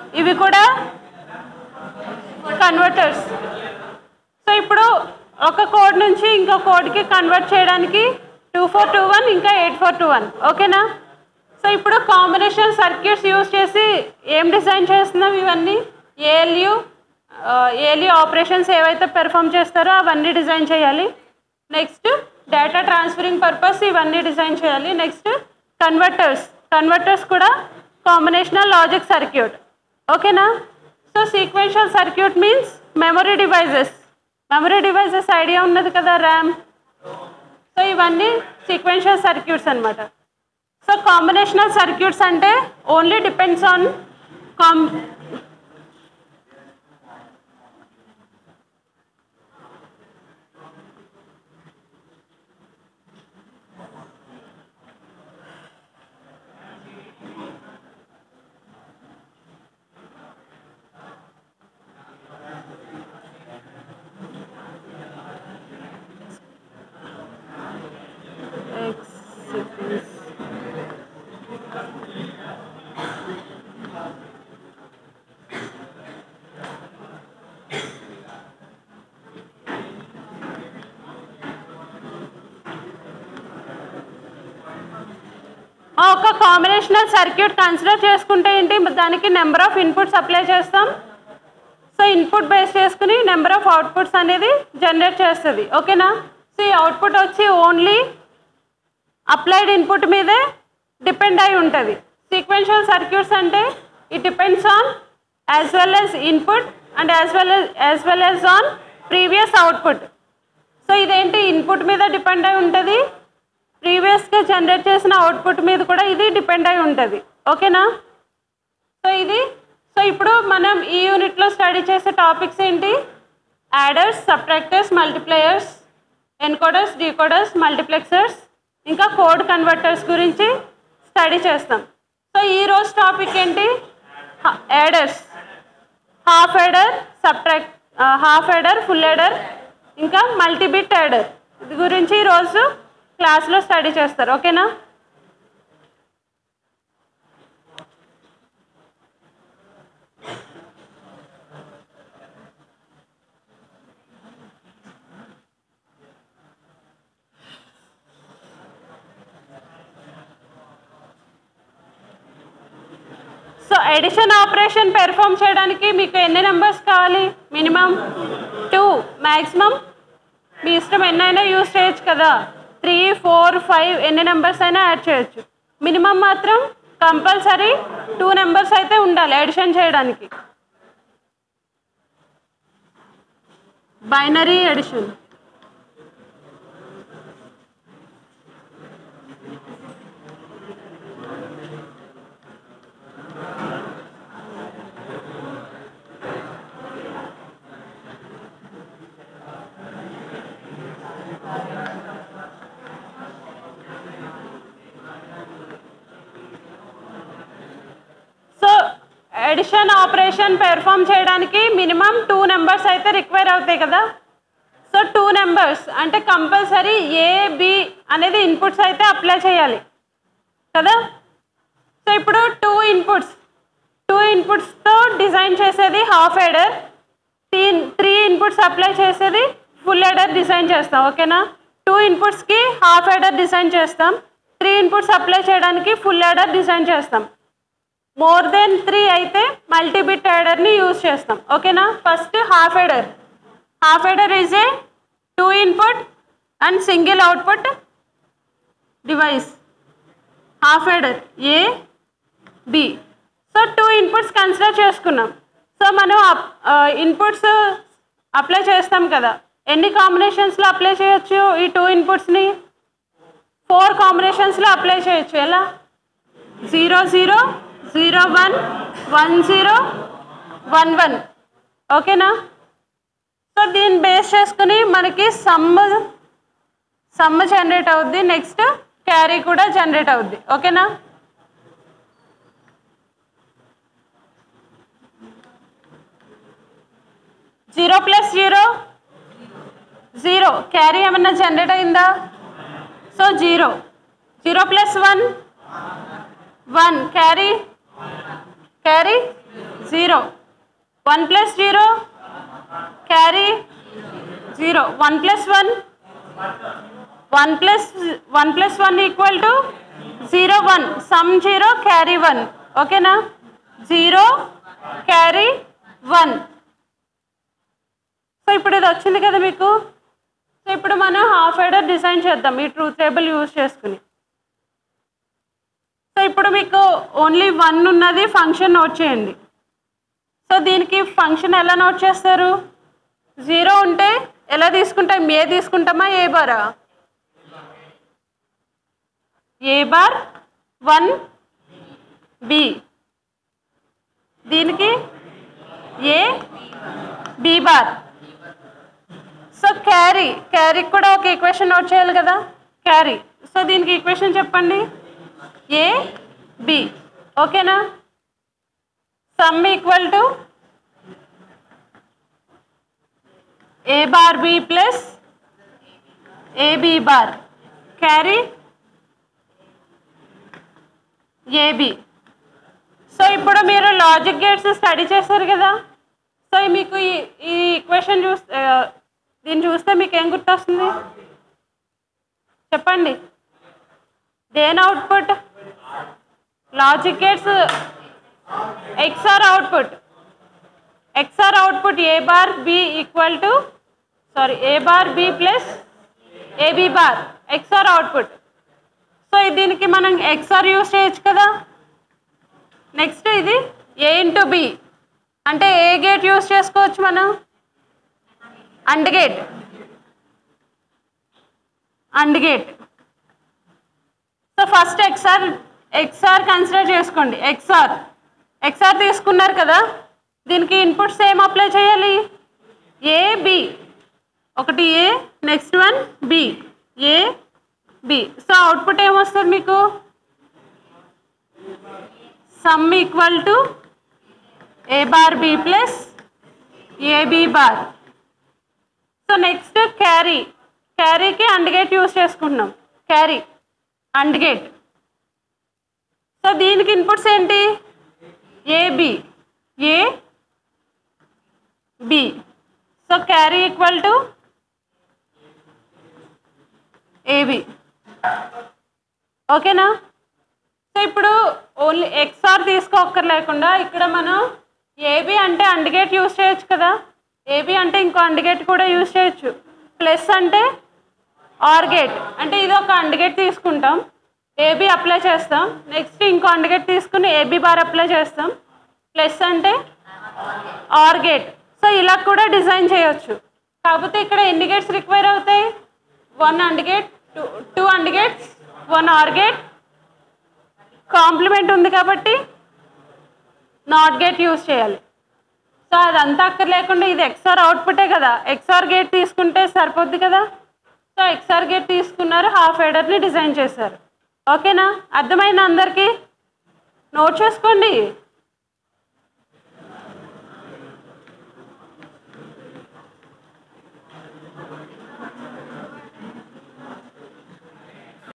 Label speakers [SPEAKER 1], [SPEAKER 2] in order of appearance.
[SPEAKER 1] ఇవి కూడా converters so ఇప్పుడు ఒక కోడ్ నుంచి ఇంకో కోడ్కి కన్వర్ట్ చేయడానికి టూ ఫోర్ టూ వన్ ఇంకా ఎయిట్ ఫోర్ టూ వన్ ఓకేనా సో ఇప్పుడు కాంబినేషన్ సర్క్యూట్స్ యూస్ చేసి ఏం డిజైన్ చేస్తున్నాం ఇవన్నీ ఏఎల్యూ ఏఎల్యూ ఆపరేషన్స్ ఏవైతే పెర్ఫామ్ చేస్తారో అవన్నీ డిజైన్ చేయాలి నెక్స్ట్ డేటా ట్రాన్స్ఫరింగ్ పర్పస్ ఇవన్నీ డిజైన్ చేయాలి నెక్స్ట్ కన్వర్టర్స్ కన్వర్టర్స్ కూడా కాంబినేషనల్ లాజిక్ సర్క్యూట్ ఓకేనా so sequential circuit means memory devices memory devices idea ఉన్నది కదా ర్యామ్ సో ఇవన్నీ సీక్వెన్షియల్ సర్క్యూట్స్ అన్నమాట సో కాంబినేషనల్ సర్క్యూట్స్ అంటే ఓన్లీ డిపెండ్స్ ఆన్ కాం ఆ, ఒక కాంబినేషనల్ సర్క్యూట్ కన్సిడర్ చేసుకుంటే ఏంటి దానికి నెంబర్ ఆఫ్ ఇన్పుట్స్ అప్లై చేస్తాం సో ఇన్పుట్ బేస్ చేసుకుని నెంబర్ ఆఫ్ అవుట్పుట్స్ అనేది జనరేట్ చేస్తుంది ఓకేనా సో ఈ అవుట్పుట్ వచ్చి ఓన్లీ అప్లైడ్ ఇన్పుట్ మీదే డిపెండ్ అయి ఉంటుంది సీక్వెన్షియల్ సర్క్యూట్స్ అంటే it depends on as well as input and as well as well as on previous output so ఇదేంటి ఇన్పుట్ మీద డిపెండ్ అయి ఉంటుంది ప్రీవియస్గా జనరేట్ చేసిన అవుట్పుట్ మీద కూడా ఇది డిపెండ్ అయి ఉంటుంది ఓకేనా సో ఇది సో ఇప్పుడు మనం ఈ యూనిట్లో స్టడీ చేసే టాపిక్స్ ఏంటి adders subtractors multipliers encoders decoders multiplexers ఇంకా కోడ్ కన్వర్టర్స్ గురించి స్టడీ చేస్తాం సో ఈ రోజు టాపిక్ ఏంటి adders half adder subtract half adder full adder ఇంకా మల్టీబిట్ ఎడర్ ఇది గురించి ఈరోజు క్లాస్లో స్టడీ చేస్తారు ఓకేనా సో ఎడిషన్ ఆపరేషన్ పెర్ఫామ్ చేయడానికి మీకు ఎన్ని నెంబర్స్ కావాలి మినిమం టూ మ్యాక్సిమం మీ ఇష్టం ఎన్నైనా యూస్ చేయొచ్చు కదా త్రీ ఫోర్ ఫైవ్ ఎన్ని నెంబర్స్ అయినా యాడ్ చేయొచ్చు మినిమం మాత్రం కంపల్సరీ టూ నెంబర్స్ అయితే ఉండాలి ఎడిషన్ చేయడానికి binary addition so addition operation perform చేయడానికి మినిమం టూ నెంబర్స్ అయితే రిక్వైర్ అవుతాయి కదా సో టూ నెంబర్స్ అంటే కంపల్సరీ ఏ బి అనేది ఇన్పుట్స్ అయితే అప్లై చేయాలి కదా సో ఇప్పుడు టూ ఇన్పుట్స్ టూ ఇన్పుట్స్తో డిజైన్ చేసేది half adder three three inputs apply చేసేది ఫుల్ ఎడర్ డిజైన్ చేస్తాం ఓకేనా టూ ఇన్పుట్స్కి హాఫ్ ఎడర్ డిజైన్ చేస్తాం త్రీ ఇన్పుట్స్ అప్లై చేయడానికి ఫుల్ ఎడర్ డిజైన్ చేస్తాం మోర్ దెన్ త్రీ అయితే మల్టీబిట్ యాడర్ని యూజ్ చేస్తాం ఓకేనా first half adder half adder is a two input and single output device half adder A B so two inputs consider చేసుకున్నాం so మనం inputs apply చేస్తాం కదా ఎన్ని కాంబినేషన్స్లో అప్లై చేయొచ్చు ఈ టూ ఇన్పుట్స్ని ఫోర్ కాంబినేషన్స్లో అప్లై చేయొచ్చు ఎలా zero zero zero one one zero one one ఓకేనా సో దీన్ని బేస్ చేసుకుని మనకి సమ్ సమ్ జనరేట్ అవుద్ది నెక్స్ట్ క్యారీ కూడా జనరేట్ అవుద్ది ఓకేనా zero plus zero zero carry ఏమన్నా జనరేట్ అయిందా so zero zero plus one one carry carry zero one plus zero carry zero one plus one one plus one plus one equal to zero one sum zero carry one ఓకేనా zero carry one so ఇప్పుడు ఇది వచ్చింది కదా మీకు so ఇప్పుడు మనం half adder design చేద్దాం ఈ ట్రూత్ టేబుల్ యూజ్ చేసుకుని సో ఇప్పుడు మీకు ఓన్లీ వన్ ఉన్నది ఫంక్షన్ నోట్ చేయండి సో దీనికి ఫంక్షన్ ఎలా నోట్ చేస్తారు జీరో ఉంటే ఎలా తీసుకుంటాం ఏ తీసుకుంటామా ఏ బారా ఏ బార్ వన్ బి దీనికి A B bar so carry క్యారీకి కూడా ఒక ఈక్వేషన్ నోట్ చేయాలి కదా క్యారీ సో దీనికి ఈక్వేషన్ చెప్పండి ఏ బి ఓకేనా sum equal to A bar B plus AB bar carry AB so ఇప్పుడు మీరు లాజిక్ గేట్స్ స్టడీ చేశారు కదా సో మీకు ఈ ఈ ఈక్వేషన్ చూస్తే ఆ, దీన్ని చూస్తే మీకు ఏం గుర్తొస్తుంది చెప్పండి దేని output logic gates XOR output XOR output A bar B equal to sorry A bar B plus AB bar XOR output so దీనికి మనం ఎక్స్ఆర్ యూస్ చేయొచ్చు కదా నెక్స్ట్ ఇది ఏ ఇంటూ బి అంటే ఏ గేట్ యూస్ చేసుకోవచ్చు మనం and gate and gate so first XOR XOR consider చేసుకోండి XOR XOR తీసుకున్నారు కదా దీనికి ఇన్పుట్స్ ఏం అప్లై చేయాలి ఏ బి ఒకటి A next one B A B so output ఏమొస్తుంది మీకు sum equal to A bar B plus AB bar so next carry క్యారీకి అండ్ గేట్ యూస్ చేసుకుంటున్నాం క్యారీ అండ్ గేట్ సో దీనికి inputs ఏంటి AB A B so carry equal to AB ఓకేనా so ఇప్పుడు only XOR తీసుకోక్కర్ లేకుండా ఇక్కడ మనం ఏబి అంటే అండ్ గేట్ యూస్ చేయొచ్చు కదా ఏబి అంటే ఇంకో అండ్ గేట్ కూడా యూస్ చేయొచ్చు ప్లస్ అంటే ఆర్ గేట్ అంటే ఇది ఒక అండ్ గేట్ తీసుకుంటాం ఏబి అప్లై చేస్తాం నెక్స్ట్ ఇంకో అండ్ గేట్ తీసుకుని ఏబి బార్ అప్లై చేస్తాం ప్లస్ అంటే ఆర్ గేట్ సో ఇలా కూడా డిజైన్ చేయొచ్చు కాకపోతే ఇక్కడ ఎన్ని గేట్స్ రిక్వైర్ అవుతాయి one and gate two two and gates one or gate complement ఉంది కాబట్టి నాట్ గేట్ యూస్ చేయాలి సో అదంతా అక్కర్ లేకుండా ఇది ఎక్స్ఆర్ అవుట్పుటే కదా ఎక్స్ఆర్ గేట్ తీసుకుంటే సరిపోద్ది కదా సో ఎక్స్ఆర్ గేట్ తీసుకున్నారు హాఫ్ ఎడర్ని డిజైన్ చేశారు ఓకేనా అర్థమైందా అందరికీ నోట్ చేసుకోండి